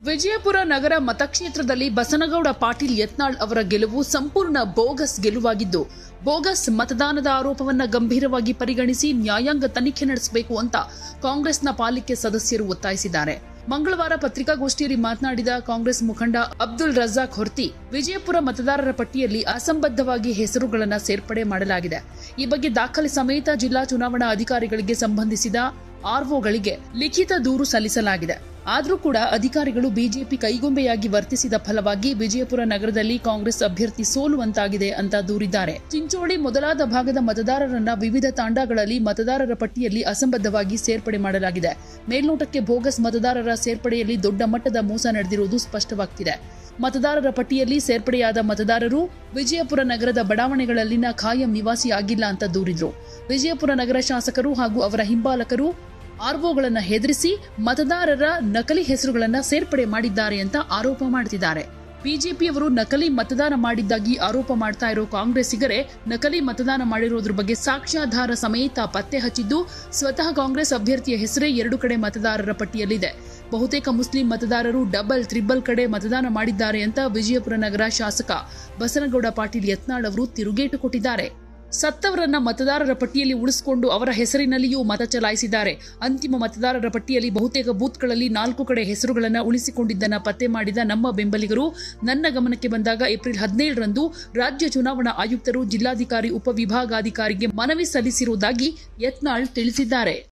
ವಿಜಯಪುರ ನಗರ ಮತಕ್ಷೇತ್ರದಲ್ಲಿ ಬಸನಗೌಡ ಪಾಟೀಲ್ ಯತ್ನಾಳ್ ಅವರ ಗೆಲುವು ಸಂಪೂರ್ಣ ಬೋಗಸ್ ಗೆಲುವಾಗಿದ್ದು ಬೋಗಸ್ ಮತದಾನದ ಆರೋಪವನ್ನ ಗಂಭೀರವಾಗಿ ಪರಿಗಣಿಸಿ ನ್ಯಾಯಾಂಗ ತನಿಖೆ ನಡೆಸಬೇಕು ಅಂತ ಕಾಂಗ್ರೆಸ್ನ ಪಾಲಿಕೆ ಸದಸ್ಯರು ಒತ್ತಾಯಿಸಿದ್ದಾರೆ ಮಂಗಳವಾರ ಪತ್ರಿಕಾಗೋಷ್ಠಿಯಲ್ಲಿ ಮಾತನಾಡಿದ ಕಾಂಗ್ರೆಸ್ ಮುಖಂಡ ಅಬ್ದುಲ್ ರಜಾಕ್ ಹೊರ್ತಿ ವಿಜಯಪುರ ಮತದಾರರ ಪಟ್ಟಿಯಲ್ಲಿ ಅಸಂಬದ್ಧವಾಗಿ ಹೆಸರುಗಳನ್ನು ಸೇರ್ಪಡೆ ಮಾಡಲಾಗಿದೆ ಈ ಬಗ್ಗೆ ದಾಖಲೆ ಸಮೇತ ಜಿಲ್ಲಾ ಚುನಾವಣಾ ಅಧಿಕಾರಿಗಳಿಗೆ ಸಂಬಂಧಿಸಿದ ಆರ್ಒಗಳಿಗೆ ಲಿಖಿತ ದೂರು ಸಲ್ಲಿಸಲಾಗಿದೆ ಆದರೂ ಕೂಡ ಅಧಿಕಾರಿಗಳು ಬಿಜೆಪಿ ಕೈಗೊಂಬೆಯಾಗಿ ವರ್ತಿಸಿದ ಫಲವಾಗಿ ವಿಜಯಪುರ ನಗರದಲ್ಲಿ ಕಾಂಗ್ರೆಸ್ ಅಭ್ಯರ್ಥಿ ಸೋಲುವಂತಾಗಿದೆ ಅಂತ ದೂರಿದ್ದಾರೆ ಚಿಂಚೋಳಿ ಮೊದಲಾದ ಭಾಗದ ಮತದಾರರನ್ನ ವಿವಿಧ ತಾಂಡಗಳಲ್ಲಿ ಮತದಾರರ ಪಟ್ಟಿಯಲ್ಲಿ ಅಸಂಬದ್ಧವಾಗಿ ಸೇರ್ಪಡೆ ಮಾಡಲಾಗಿದೆ ಮೇಲ್ನೋಟಕ್ಕೆ ಬೋಗಸ್ ಮತದಾರರ ಸೇರ್ಪಡೆಯಲ್ಲಿ ದೊಡ್ಡ ಮಟ್ಟದ ಮೋಸ ನಡೆದಿರುವುದು ಸ್ಪಷ್ಟವಾಗ್ತಿದೆ ಮತದಾರರ ಪಟ್ಟಿಯಲ್ಲಿ ಸೇರ್ಪಡೆಯಾದ ಮತದಾರರು ವಿಜಯಪುರ ನಗರದ ಬಡಾವಣೆಗಳಲ್ಲಿನ ಖಾಯಂ ನಿವಾಸಿಯಾಗಿಲ್ಲ ಅಂತ ದೂರಿದ್ರು ವಿಜಯಪುರ ನಗರ ಶಾಸಕರು ಹಾಗೂ ಅವರ ಹಿಂಬಾಲಕರು ಆರ್ಒಗಳನ್ನ ಹೆದರಿಸಿ ಮತದಾರರ ನಕಲಿ ಹೆಸರುಗಳನ್ನ ಸೇರ್ಪಡೆ ಮಾಡಿದ್ದಾರೆ ಅಂತ ಆರೋಪ ಮಾಡ್ತಿದ್ದಾರೆ ಬಿಜೆಪಿಯವರು ನಕಲಿ ಮತದಾನ ಮಾಡಿದ್ದಾಗಿ ಆರೋಪ ಮಾಡ್ತಾ ಇರೋ ಕಾಂಗ್ರೆಸ್ಸಿಗರೇ ನಕಲಿ ಮತದಾನ ಮಾಡಿರೋದ್ರ ಬಗ್ಗೆ ಸಾಕ್ಷ್ಯಾಧಾರ ಸಮೇತ ಪತ್ತೆ ಹಚ್ಚಿದ್ದು ಸ್ವತಃ ಕಾಂಗ್ರೆಸ್ ಅಭ್ಯರ್ಥಿಯ ಹೆಸರೇ ಎರಡು ಕಡೆ ಮತದಾರರ ಪಟ್ಟಿಯಲ್ಲಿದೆ ಬಹುತೇಕ ಮುಸ್ಲಿಂ ಮತದಾರರು ಡಬಲ್ ತ್ರಿಬಲ್ ಕಡೆ ಮತದಾನ ಮಾಡಿದ್ದಾರೆ ಅಂತ ವಿಜಯಪುರ ನಗರ ಶಾಸಕ ಬಸನಗೌಡ ಪಾಟೀಲ್ ಯತ್ನಾಳ್ ಅವರು ತಿರುಗೇಟು ಕೊಟ್ಟಿದ್ದಾರೆ ಸತ್ತವರನ್ನ ಮತದಾರರ ಪಟ್ಟಿಯಲ್ಲಿ ಉಳಿಸಿಕೊಂಡು ಅವರ ಹೆಸರಿನಲ್ಲಿಯೂ ಮತ ಚಲಾಯಿಸಿದ್ದಾರೆ ಅಂತಿಮ ಮತದಾರರ ಪಟ್ಟಿಯಲ್ಲಿ ಬಹುತೇಕ ಬೂತ್ಗಳಲ್ಲಿ ನಾಲ್ಕು ಕಡೆ ಹೆಸರುಗಳನ್ನು ಉಳಿಸಿಕೊಂಡಿದ್ದನ್ನ ಪತ್ತೆ ಮಾಡಿದ ನಮ್ಮ ಬೆಂಬಲಿಗರು ನನ್ನ ಗಮನಕ್ಕೆ ಬಂದಾಗ ಏಪ್ರಿಲ್ ಹದಿನೇಳರಂದು ರಾಜ್ಯ ಚುನಾವಣಾ ಆಯುಕ್ತರು ಜಿಲ್ಲಾಧಿಕಾರಿ ಉಪವಿಭಾಗಾಧಿಕಾರಿಗೆ ಮನವಿ ಸಲ್ಲಿಸಿರುವುದಾಗಿ ಯತ್ನಾಳ್ ತಿಳಿಸಿದ್ದಾರೆ